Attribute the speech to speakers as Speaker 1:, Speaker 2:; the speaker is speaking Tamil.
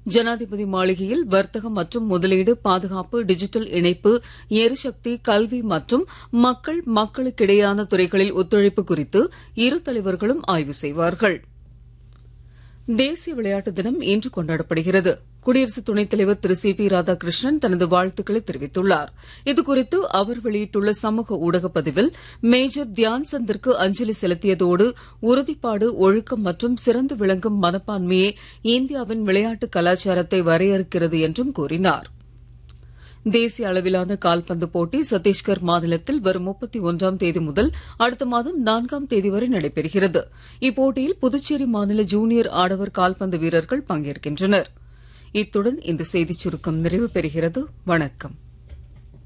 Speaker 1: ஜனாதிபதி மாளிகையில் வர்த்தகம் மற்றும் முதலீடு பாதுகாப்பு டிஜிட்டல் இணைப்பு எரிசக்தி கல்வி மற்றும் மக்கள் மக்களுக்கிடையான துறைகளில் ஒத்துழைப்பு குறித்து இரு தலைவர்களும் ஆய்வு செய்வார்கள் தேசிய விளையாட்டு தினம் இன்று கொண்டாடப்படுகிறது குடியரசு துணைத் தலைவர் திரு சி பி ராதாகிருஷ்ணன் தனது வாழ்த்துக்களை தெரிவித்துள்ளார் இதுகுறித்து அவர் வெளியிட்டுள்ள சமூக ஊடகப் பதிவில் மேஜர் தியான் சந்திற்கு அஞ்சலி செலுத்தியதோடு உறுதிப்பாடு ஒழுக்கம் மற்றும் சிறந்து விளங்கும் மனப்பான்மையே இந்தியாவின் விளையாட்டு கலாச்சாரத்தை வரையறுக்கிறது என்றும் கூறினார் தேசிய அளவிலான கால்பந்து போட்டி சத்தீஸ்கர் மாநிலத்தில் வரும் முப்பத்தி ஒன்றாம் தேதி முதல் அடுத்த மாதம் நான்காம் தேதி வரை நடைபெறுகிறது இப்போட்டியில் புதுச்சேரி மாநில ஜூனியர் ஆடவர் கால்பந்து வீரர்கள் பங்கேற்கின்றனர் இத்துடன் இந்த செய்திச் சுருக்கம் நிறைவு பெறுகிறது வணக்கம்